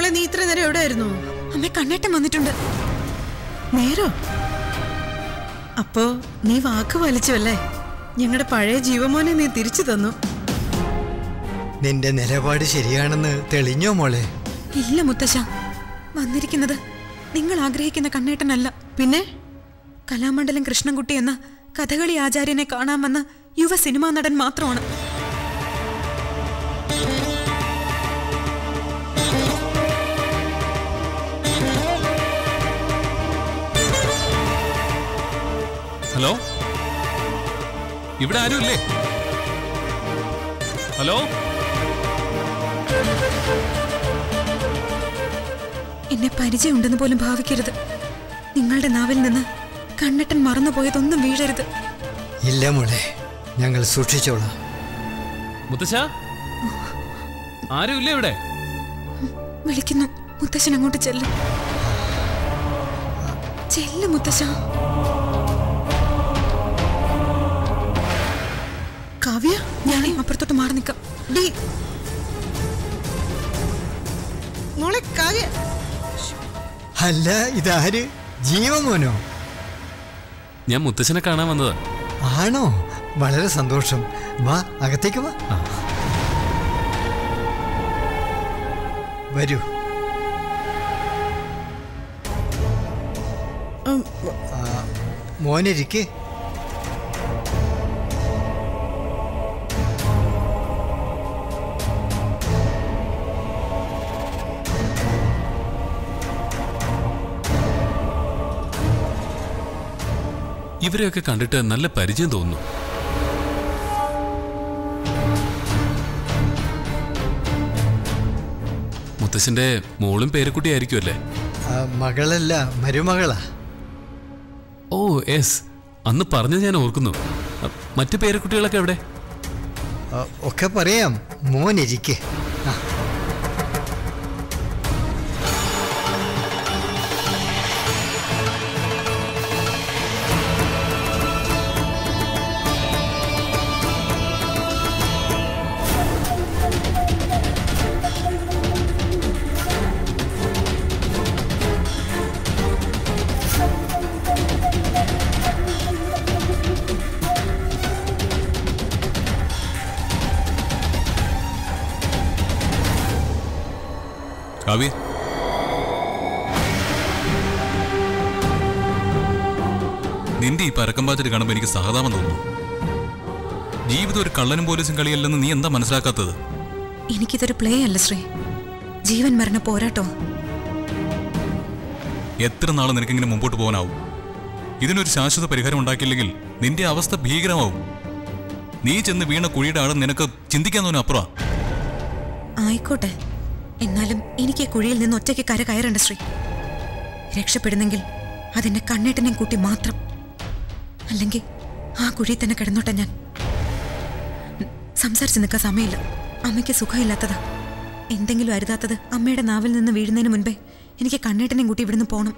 മോളെ നീ ഇത്ര നേരം എവിടെയായിരുന്നു അമ്മ കണ്ണേട്ടൻ വന്നിട്ടുണ്ട് നേരോ അപ്പോ നീ വാക്ക് വലിച്ചുവല്ലേ ഞങ്ങളുടെ പഴയ ജീവമോനെ നീ തിരിച്ചു തന്നു നിന്റെ നിലപാട് ശരിയാണെന്ന് തെളിഞ്ഞോ മോളെ ഇല്ല മുത്തശ്ശ വന്നിരിക്കുന്നത് നിങ്ങൾ ആഗ്രഹിക്കുന്ന കണ്ണേട്ടനല്ല പിന്നെ കലാമണ്ഡലം കൃഷ്ണൻകുട്ടി എന്ന കഥകളി ആചാര്യനെ കാണാമെന്ന യുവ സിനിമാ നടൻ മാത്രമാണ് ഹലോ ഇവിടെ ആരുമില്ലേ ഹലോ എന്നെ പരിചയമുണ്ടെന്ന് പോലും ഭാവിക്കരുത് നിങ്ങളുടെ നാവിൽ നിന്ന് കണ്ണട്ടൻ മറന്നുപോയതൊന്നും വീഴരുത് ഇല്ല മോളെ ഞങ്ങൾ സൂക്ഷിച്ചോളാം മുത്തശ്ശ ആരുമില്ലേ ഇവിടെ വിളിക്കുന്നു മുത്തശ്ശൻ അങ്ങോട്ട് ചെല്ലും ചെല്ലു മുത്തശ്ശ കാവ്യ ഞാനേ അപ്പുറത്തോട്ട് മാറി നിൽക്കാം ഡി മോളെ കാവ്യ അല്ല ഇതാര് ജീവമോനോ ഞാൻ മുത്തശ്ശനെ കാണാൻ വന്നതാ ആണോ വളരെ സന്തോഷം വാ അകത്തേക്ക് വാ വരൂ ഉം, മോനിരിക്ക് ഇവരെയൊക്കെ കണ്ടിട്ട് നല്ല പരിചയം തോന്നുന്നു മുത്തശ്ശന്റെ മോളും പേരക്കുട്ടിയായിരിക്കും അല്ലേ ആ, മകളല്ല മരുമകളാ ഓ എസ് അന്ന് പറഞ്ഞത് ഞാൻ ഓർക്കുന്നു അ, മറ്റു പേരക്കുട്ടികളൊക്കെ എവിടെ ആ, ഒക്കെ പറയാം മോനിരിക്ക് ആ കാവ്യ നിന്റെ ഈ പരക്കം പാച്ചിട്ട് കാണുമ്പോൾ എനിക്ക് സഹതാപം തോന്നുന്നു ജീവിതം ഒരു കള്ളനും പോലീസും കളിയല്ലെന്ന് നീ എന്താ മനസ്സിലാക്കാത്തത് എനിക്കിതൊരു പ്ലേ അല്ല ശ്രീ ജീവൻ മരണ പോരാട്ടോ എത്ര നാൾ നിനക്കിങ്ങനെ മുമ്പോട്ട് പോകാനാവും ഇതിനൊരു ശാശ്വത പരിഹാരം ഉണ്ടാക്കിയില്ലെങ്കിൽ നിന്റെ അവസ്ഥ ഭീകരമാവും നീ ചെന്ന് വീണ കുഴിയുടെ ആഴം നിനക്ക് ചിന്തിക്കാന്നതിനും അപ്പുറം ആയിക്കോട്ടെ എന്നാലും എനിക്ക് ഈ കുഴിയിൽ നിന്ന് ഒറ്റയ്ക്ക് കര കയറണ്ട ശ്രീ രക്ഷപ്പെടുന്നെങ്കിൽ അതെന്നെ കണ്ണേട്ടനെയും കൂട്ടി മാത്രം അല്ലെങ്കിൽ ആ കുഴിയിൽ തന്നെ കിടന്നോട്ടെ ഞാൻ ഉം, സംസാരിച്ച് നിൽക്കാൻ സമയമില്ല അമ്മയ്ക്ക് സുഖമില്ലാത്തതാ എന്തെങ്കിലും അരുതാത്തത് അമ്മയുടെ നാവിൽ നിന്ന് വീഴുന്നതിന് മുൻപേ എനിക്ക് കണ്ണേട്ടനെയും കൂട്ടി ഇവിടുന്ന് പോകണം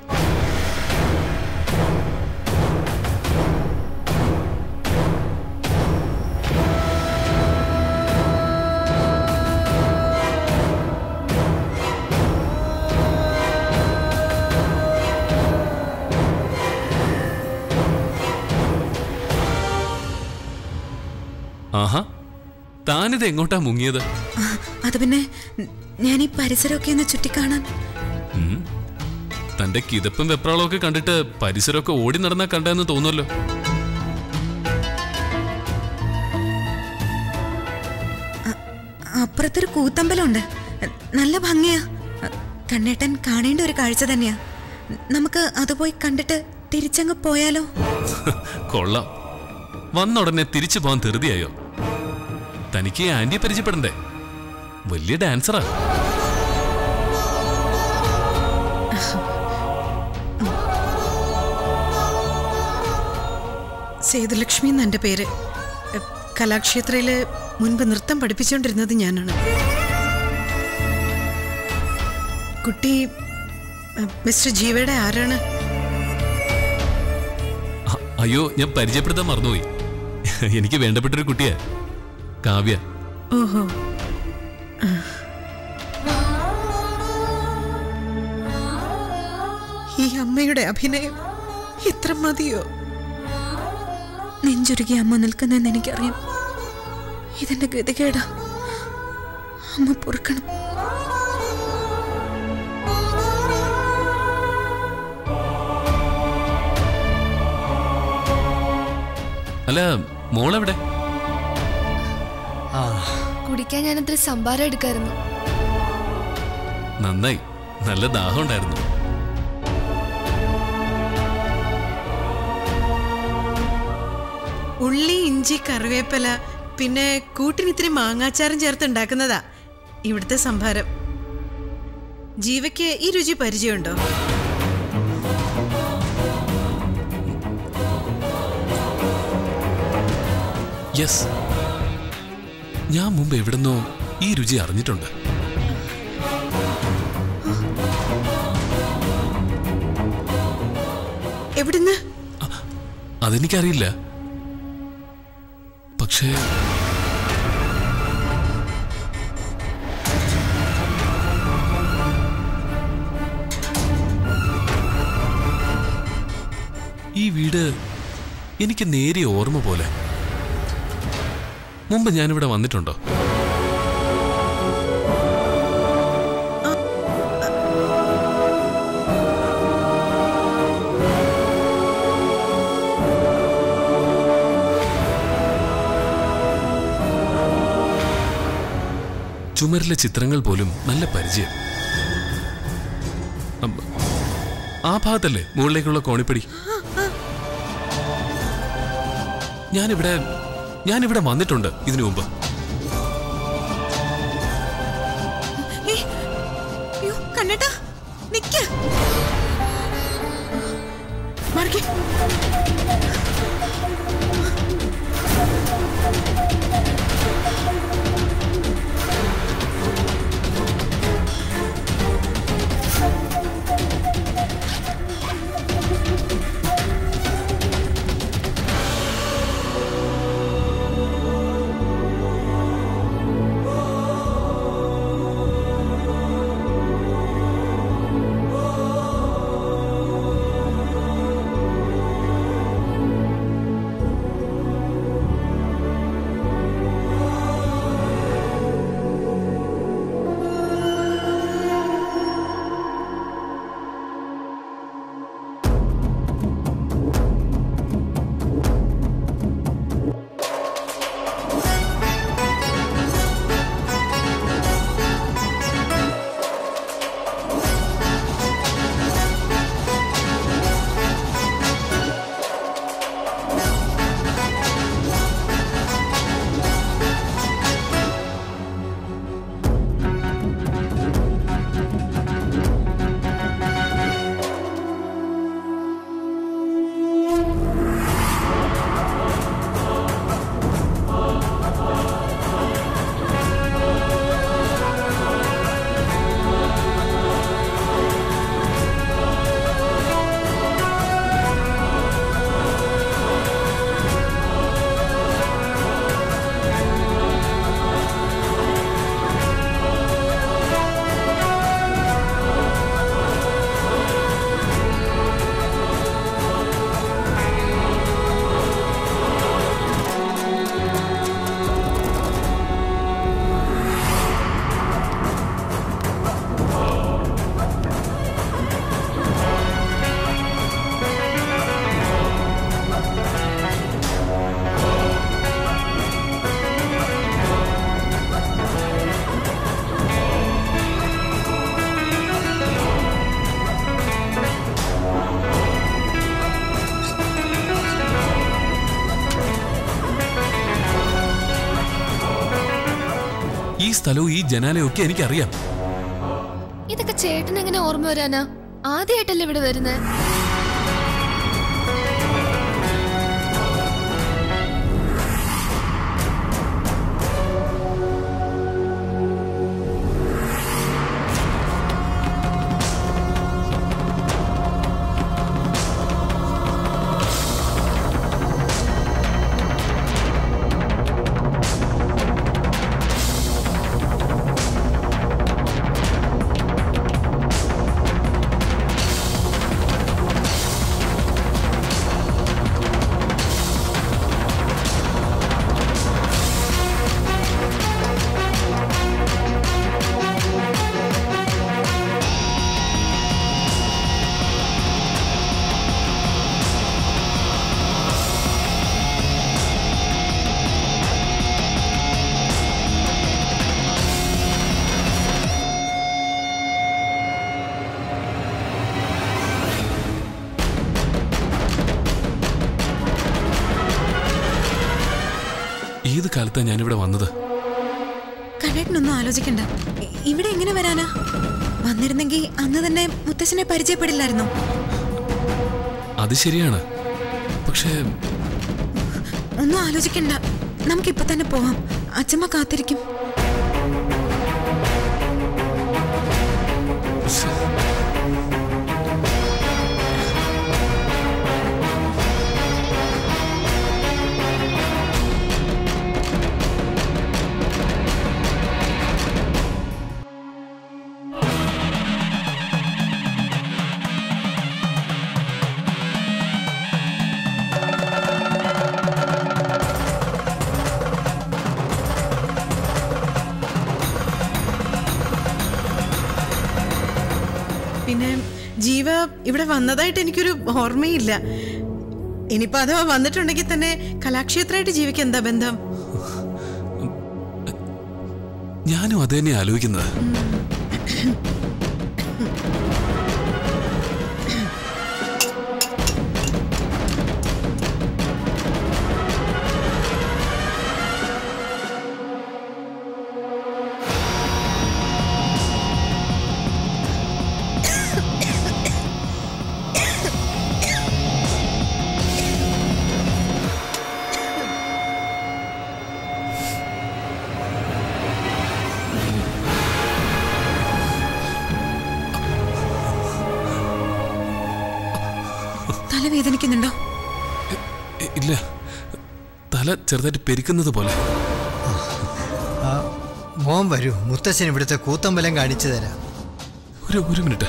ആഹാ താനിത് എങ്ങോട്ടാ മുങ്ങിയത് ആ, അത് പിന്നെ ഉം, ഞാൻ ഈ പരിസരമൊക്കെ ഒന്ന് ചുറ്റിക്കാണാൻ ഉം. തന്റെ കിതപ്പും വെപ്രാളവും ഒക്കെ കണ്ടിട്ട് പരിസരമൊക്കെ ഓടി നടന്നാ കണ്ടെന്ന് തോന്നുമല്ലോ അപ്പുറത്തൊരു കൂത്തമ്പലമുണ്ട് നല്ല ഭംഗിയാ കണ്ണേട്ടൻ കാണേണ്ട ഒരു കാഴ്ച തന്നെയാ നമുക്ക് അത് പോയി കണ്ടിട്ട് തിരിച്ചങ്ങ് പോയാലോ കൊള്ളാം വന്ന ഉടനെ തിരിച്ചു പോകാൻ ധൃതിയായോ തനിക്ക് ഈ ആന്റിയെ പരിചയപ്പെടണ്ടേ വലിയ ഡാൻസറാ സേതുലക്ഷ്മി എന്ന എൻ്റെ പേര് എ, കലാക്ഷേത്രയില് മുൻപ് നൃത്തം പഠിപ്പിച്ചുകൊണ്ടിരുന്നത് ഞാനാണ് കുട്ടി എ, മിസ്റ്റർ ജീവയുടെ ആരാണ് അ- അയ്യോ ഞാൻ പരിചയപ്പെടുത്താൻ മറന്നുപോയി എനിക്ക് വേണ്ടപ്പെട്ടൊരു കുട്ടിയാ കാവ്യ ഓഹോ ഈ അമ്മയുടെ അഭിനയം ഇത്ര മതിയോ നെഞ്ചുരുകി അമ്മ നിൽക്കുന്നതെന്ന് എനിക്കറിയാം ഇതെന്റെ ഗതികേടാ അമ്മ പൊറുക്കണം അല്ല മോളെവിടെ ആ കുടിക്കാൻ ഞാൻ ഇത്തിരി സംഭാരം എടുക്കായിരുന്നു നന്നായി നല്ല ദാഹം ഉണ്ടായിരുന്നു ഉള്ളി ഇഞ്ചി കറിവേപ്പില പിന്നെ കൂട്ടിന് ഇത്തിരി മാങ്ങാച്ചാറും ചേർത്ത് ഉണ്ടാക്കുന്നതാ ഇവിടുത്തെ സംഭാരം ജീവയ്ക്ക് ഈ രുചി പരിചയമുണ്ടോ യെസ് ഞാൻ മുമ്പ് എവിടുന്നോ ഈ രുചി അറിഞ്ഞിട്ടുണ്ട് എവിടുന്ന് അതെനിക്കറിയില്ല പക്ഷേ ഈ വീട് എനിക്ക് നേരിയ ഓർമ്മ പോലെ മുമ്പ് ഞാനിവിടെ വന്നിട്ടുണ്ടോ ചുമരിലെ ചിത്രങ്ങൾ പോലും നല്ല പരിചയം അം, ആ ഭാഗത്തല്ലേ മുകളിലേക്കുള്ള കോണിപ്പടി ഞാനിവിടെ ഞാനിവിടെ വന്നിട്ടുണ്ട് ഇതിനു മുമ്പ് ഏയ്, അയ്യോ, കണ്ണേട്ടാ നിക്ക് മാറിക്ക്. ഈ സ്ഥലവും ഈ ജനാലയും ഒക്കെ എനിക്കറിയാം ഇതൊക്കെ ചേട്ടൻ എങ്ങനെ ഓർമ്മ വരാനാ ആദ്യമായിട്ടല്ലേ ഇവിടെ വരുന്നത് ഏത് കാലത്താണ് ഞാനിവിടെ വന്നത് കണ്ണേട്ടനൊന്നും ആലോചിക്കണ്ട ഇ- ഇവിടെ എങ്ങനെ വരാനാ വന്നിരുന്നെങ്കിൽ അന്ന് തന്നെ മുത്തശ്ശനെ പരിചയപ്പെടില്ലായിരുന്നോ അത് ശരിയാണ് പക്ഷേ ഒന്നും ആലോചിക്കണ്ട നമുക്കിപ്പൊ തന്നെ പോവാം അച്ഛമ്മ കാത്തിരിക്കും പിന്നെ ജീവ ഇവിടെ വന്നതായിട്ട് എനിക്കൊരു ഓർമ്മയില്ല ഇനിയിപ്പോ അഥവാ വന്നിട്ടുണ്ടെങ്കിൽ തന്നെ കലാക്ഷേത്രമായിട്ട് ജീവിക്കാൻ എന്താ ബന്ധം ഞാനും അത് തന്നെ ആലോചിക്കുന്നത് തലവേദനിക്കുന്നുണ്ടോ ഇ- ഇല്ല തല ചെറുതായിട്ട് പെരുക്കുന്നത് പോലെ ആ, മോൻ വരൂ മുത്തച്ഛൻ ഇവിടുത്തെ കൂത്തമ്പലം കാണിച്ചു തരാം ഒരു ഒരു മിനിറ്റ്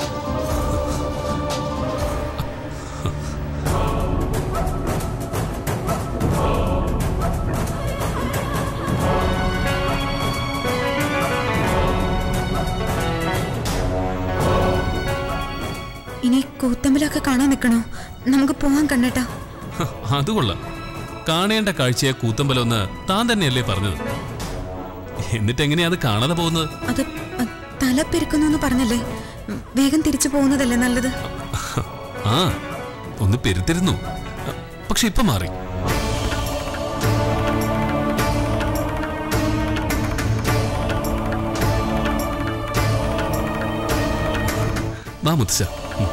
ഇനി കൂത്തമ്പലമൊക്കെ കാണാൻ നിൽക്കണോ നമുക്ക് പോവാൻ കണ്ണേട്ടാ ഹ, അത് കൊള്ളാം കാണേണ്ട കാഴ്ചയെ കൂത്തമ്പലമെന്ന് താൻ തന്നെയല്ലേ പറഞ്ഞത് എന്നിട്ട് എങ്ങനെയാ അത് കാണാതെ പോകുന്നത് അത് അ, തല പെരുക്കുന്നു എന്ന് പറഞ്ഞല്ലേ ഉം, വേഗം തിരിച്ചു പോകുന്നതല്ലേ നല്ലത് ആ ഒന്ന് പെരുത്തിരുന്നു പക്ഷെ ഇപ്പൊ മാറി വാ മുത്തശ്ശ ഉം.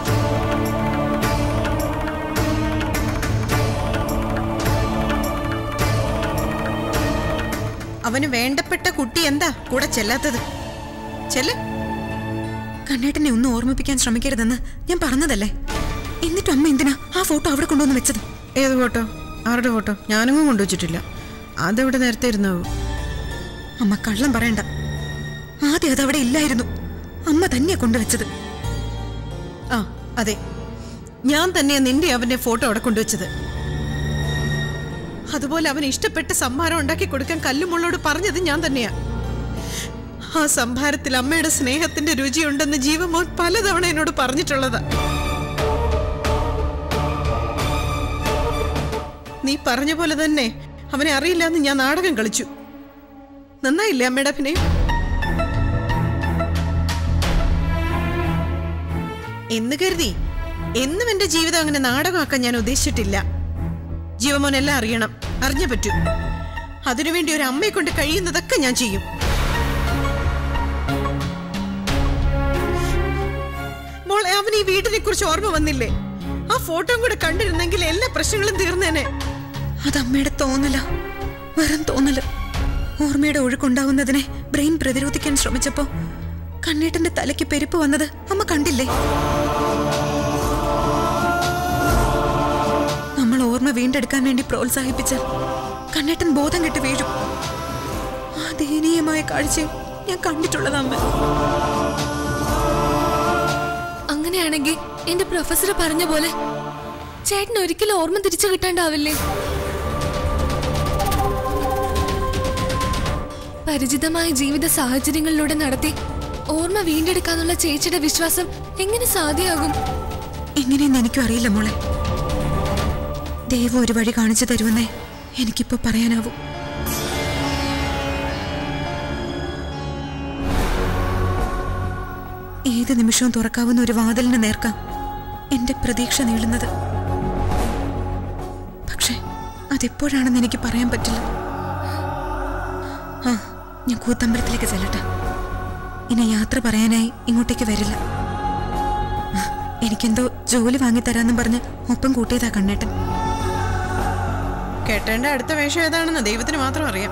അവന് വേണ്ടപ്പെട്ട കുട്ടി എന്താ കൂടെ ചെല്ലാത്തത് ചെല്ല് കണ്ണേട്ടനെ ഒന്ന് ഓർമ്മിപ്പിക്കാൻ ശ്രമിക്കരുതെന്ന് ഞാൻ പറഞ്ഞതല്ലേ എന്നിട്ടും അമ്മ എന്തിനാ ആ ഫോട്ടോ അവിടെ കൊണ്ടുവന്ന് വെച്ചത് ഏത് ഫോട്ടോ ആരുടെ ഫോട്ടോ ഞാനൊന്നും കൊണ്ടുവച്ചിട്ടില്ല അതെവിടെ നേരത്തെ ഇരുന്നാവൂ അമ്മ കള്ളം പറയണ്ട ആദ്യം അത് അവിടെ ഇല്ലായിരുന്നു അമ്മ തന്നെയാ കൊണ്ടുവച്ചത് ആ അതെ ഞാൻ തന്നെയാ നിന്റെ അവന്റെ ഫോട്ടോ അവിടെ കൊണ്ടുവച്ചത് അതുപോലെ അവന് ഇഷ്ടപ്പെട്ട സംഭാരം ഉണ്ടാക്കി കൊടുക്കാൻ കല്ലുമുള്ളോട് പറഞ്ഞത് ഞാൻ തന്നെയാ ആ സംഭാരത്തിൽ അമ്മയുടെ സ്നേഹത്തിന്റെ രുചിയുണ്ടെന്ന് ജീവമോൻ പലതവണ എന്നോട് പറഞ്ഞിട്ടുള്ളതാ നീ പറഞ്ഞ പോലെ തന്നെ അവനെ അറിയില്ല എന്ന് ഞാൻ നാടകം കളിച്ചു നന്നായില്ലേ അമ്മയുടെ അഭിനയം എന്ന് കരുതി എന്നും എന്റെ ജീവിതം അങ്ങനെ നാടകമാക്കാൻ ഞാൻ ഉദ്ദേശിച്ചിട്ടില്ല ജീവമോൻ എല്ലാം അറിയണം അറിഞ്ഞേ പറ്റൂ അതിനുവേണ്ടി ഒരു അമ്മയെ കൊണ്ട് കഴിയുന്നതൊക്കെ ഞാൻ ചെയ്യും മോളെ അവൻ ഈ വീടിനെ കുറിച്ച് ഓർമ്മ വന്നില്ലേ ആ ഫോട്ടോയും കൂടെ കണ്ടിരുന്നെങ്കിൽ എല്ലാ പ്രശ്നങ്ങളും തീർന്നേനെ അത് അമ്മയുടെ തോന്നല വെറും തോന്നല് ഓർമ്മയുടെ ഒഴുക്കുണ്ടാവുന്നതിനെ ബ്രെയിൻ പ്രതിരോധിക്കാൻ ശ്രമിച്ചപ്പോ കണ്ണേട്ടന്റെ തലയ്ക്ക് പെരുപ്പ് വന്നത് അമ്മ കണ്ടില്ലേ നമ്മൾ ഓർമ്മ വീണ്ടെടുക്കാൻ വേണ്ടി പ്രോത്സാഹിപ്പിച്ചാൽ കണ്ണേട്ടൻ ബോധം കെട്ട് വീഴും ആ ദയനീയമായ കാഴ്ചയും ഞാൻ കണ്ടിട്ടുള്ളത് അമ്മ അങ്ങനെയാണെങ്കിൽ എന്റെ പ്രൊഫസർ പറഞ്ഞ പോലെ ചേട്ടൻ ഒരിക്കലും ഓർമ്മ തിരിച്ചു കിട്ടാണ്ടാവില്ലേ പരിചിതമായ ജീവിത സാഹചര്യങ്ങളിലൂടെ നടത്തി ഓർമ്മ വീണ്ടെടുക്കാനുള്ള ചേച്ചിയുടെ വിശ്വാസം എങ്ങനെ സാധ്യമാകും എങ്ങനെയെന്ന് എനിക്കും അറിയില്ല മോളെ ദൈവം ഒരു വഴി കാണിച്ചു തരുമെന്നേ എനിക്കിപ്പോ പറയാനാവൂ ഏത് നിമിഷവും തുറക്കാവുന്ന ഒരു വാതിലിന് നേർക്കാം എന്റെ പ്രതീക്ഷ നീളുന്നത് പക്ഷെ അതെപ്പോഴാണെന്ന് എനിക്ക് പറയാൻ പറ്റില്ല ആ ഞാൻ കൂത്തമ്പലത്തിലേക്ക് ചെല്ലട്ടെ ഇനി യാത്ര പറയാനായി ഇങ്ങോട്ടേക്ക് വരില്ല ആ, എനിക്കെന്തോ ജോലി വാങ്ങിത്തരാന്നും പറഞ്ഞ് ഒപ്പം കൂട്ടിയതാ കണ്ണേട്ടൻ കേട്ടേണ്ട അടുത്ത വേഷം ഏതാണെന്ന് ദൈവത്തിന് മാത്രം അറിയാം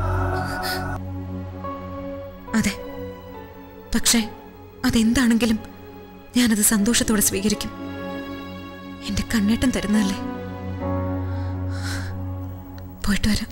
അതെ പക്ഷേ അതെന്താണെങ്കിലും ഞാനത് സന്തോഷത്തോടെ സ്വീകരിക്കും എന്റെ കണ്ണേട്ടൻ തരുന്നതല്ലേ പോയിട്ട് വരാം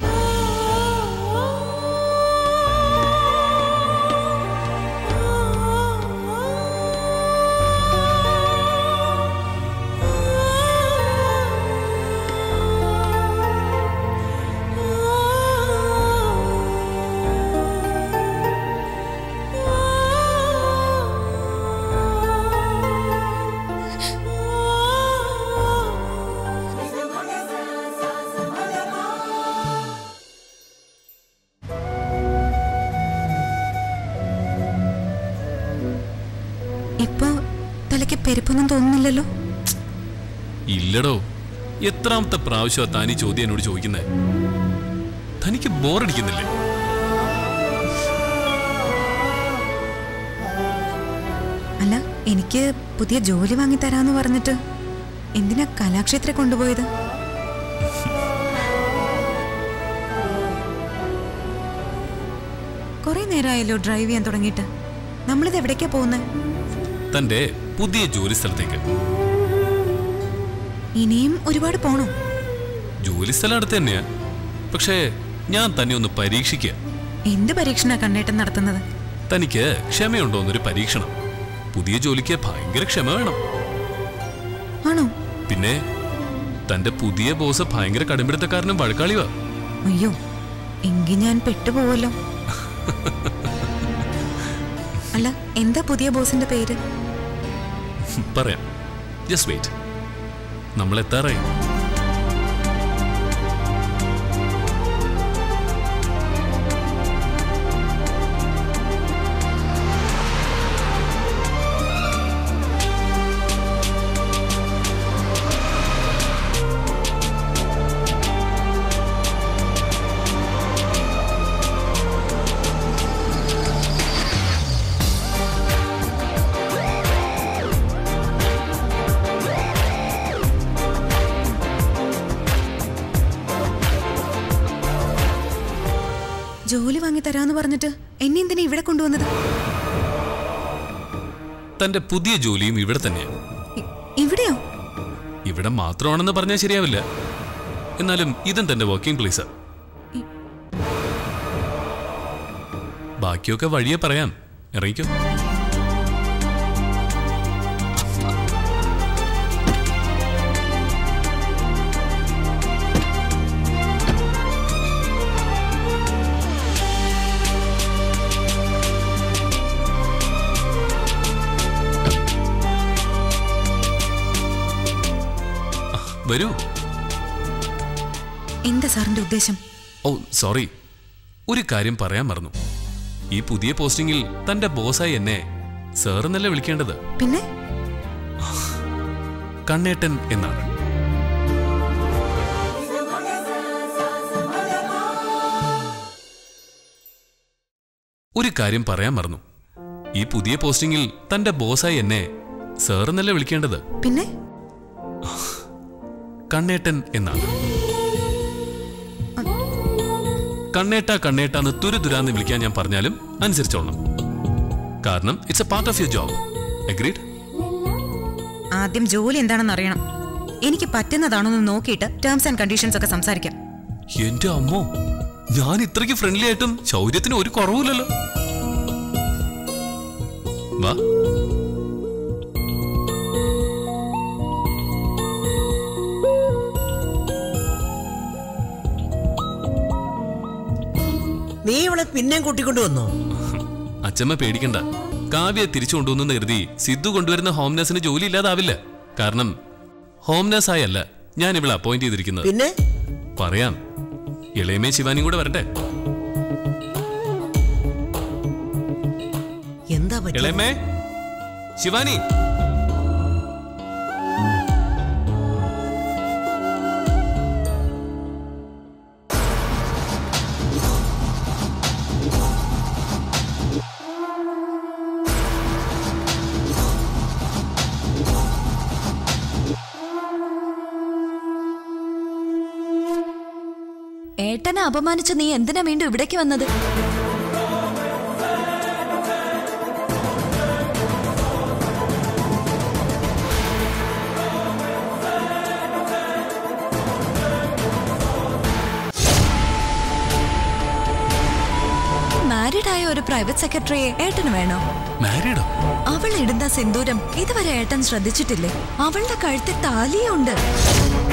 ഇപ്പോ തലയ്ക്ക് പെരുപ്പൊന്നും തോന്നുന്നില്ലല്ലോ ഇല്ലടോ എത്രാമത്തെ പ്രാവശ്യമാ താൻ ഈ ചോദ്യം എന്നോട് ചോദിക്കുന്നേ തനിക്ക് ബോറടിക്കുന്നില്ലേ അല്ല എനിക്ക് പുതിയ ജോലി വാങ്ങിത്തരാന്ന് പറഞ്ഞിട്ട് എന്തിനാ കലാക്ഷേത്ര കൊണ്ടുപോയത് കുറെ നേരമായല്ലോ ഡ്രൈവ് ചെയ്യാൻ തുടങ്ങിയിട്ട് നമ്മളിത് എവിടേക്കാ പോകുന്നത് തന്റെ പുതിയ ജോലി സ്ഥലത്തേക്ക് ഇനിയും ഒരുപാട് പോണോ ജോലി സ്ഥലം അടുത്ത് തന്നെയാ പക്ഷേ ഞാൻ തന്നെ ഒന്ന് പരീക്ഷിക്കുക എന്ത് പരീക്ഷണ കണ്ണേട്ടൻ നടത്തുന്നത് തനിക്ക് ക്ഷമയുണ്ടോ എന്നൊരു പരീക്ഷണം പുതിയ ജോലിക്ക് ഭയങ്കര ക്ഷമ വേണം ആണോ പിന്നെ തന്റെ പുതിയ ബോസ് ഭയങ്കര കടുംപിടുത്തക്കാരനും വഴക്കാളിവാ അയ്യോ എങ്കിൽ ഞാൻ പെട്ടുപോവല്ലോ അല്ല എന്താ പുതിയ ബോസിന്റെ പേര് പറയാം ജസ്റ്റ് വെയിറ്റ് നമ്മൾ എത്താറായി ജോലി വാങ്ങി തരാന്ന് പറഞ്ഞിട്ട് എന്നെ എന്തിനാ ഇവിടെ കൊണ്ടുവന്നത് തന്റെ പുതിയ ജോലിയും ഇവിടെ തന്നെയാണ് ഇ- ഇവിടെയോ ഇവിടെ മാത്രമാണെന്ന് പറഞ്ഞാൽ ശരിയാവില്ല എന്നാലും ഇതും തന്റെ വർക്കിംഗ് പ്ലേസ് ബാക്കിയൊക്കെ വഴിയെ പറയാം ഇറങ്ങിക്കോ ആ, വരൂ എന്താ സാറിന്റെ ഉദ്ദേശം ഓ സോറി ഒരു കാര്യം പറയാൻ മറന്നു ഈ പുതിയ പോസ്റ്റിംഗിൽ തന്റെ ബോസായി എന്നെ സാർ എന്നല്ലേ വിളിക്കേണ്ടത് പിന്നെ കണ്ണേട്ടൻ എന്നാണ് ഒരു കാര്യം പറയാൻ മറന്നു ഈ പുതിയ പോസ്റ്റിംഗിൽ തന്റെ ബോസായി എന്നെ സാർ എന്നല്ലേ വിളിക്കേണ്ടത് പിന്നെ കണ്ണേട്ടൻ എന്നാണ് കണ്ണേട്ട കണ്ണേട്ട എന്ന് തുരുതുരാന്ന് വിളിക്കാൻ ഞാൻ പറഞ്ഞാലും അനുസരിച്ചോളണം കാരണം it's a part of your job agreed ആദ്യം ജോലി എന്താണെന്ന് അറിയണം എനിക്ക് പറ്റുന്നതാണോ എന്ന് നോക്കിയിട്ട് ടേംസ് ആൻഡ് കണ്ടീഷൻസ് ഒക്കെ സംസാരിക്കാം എന്റെ അമ്മോ ഞാൻ ഇത്രയ്ക്ക് ഫ്രണ്ട്ലി ആയിട്ടും ശൗര്യത്തിന് ഒരു കുറവുമില്ലല്ലോ വാ നീ ഇവളെ പിന്നെയും കൂട്ടിക്കൊണ്ടു വന്നോ അച്ഛമ്മ പേടിക്കണ്ട കാവ്യ തിരിച്ചു കൊണ്ടുവന്നു കരുതി സിദ്ധു കൊണ്ടുവരുന്ന ഹോം നഴ്സിന് ജോലി ഇല്ലാതാവില്ല കാരണം ഹോം നഴ്സായല്ല ഞാൻ ഇവിടെ അപ്പോയിന്റ് ചെയ്തിരിക്കുന്നത് പിന്നെ പറയാം ഇളയമേ ശിവാനിയും കൂടെ വരട്ടെ എന്താ പറ്റി ഇളയമേ ശിവാനി ഏട്ടനെ അപമാനിച്ച നീ എന്തിനാ വീണ്ടും ഇവിടേക്ക് വന്നത് മാരീഡായ ഒരു പ്രൈവറ്റ് സെക്രട്ടറിയെ ഏട്ടന് വേണോ മാരീഡോ അവൾ ഇടുന്ന സിന്ദൂരം ഇതുവരെ ഏട്ടൻ ശ്രദ്ധിച്ചിട്ടില്ലേ അവളുടെ കഴുത്തിൽ താലിയുണ്ട്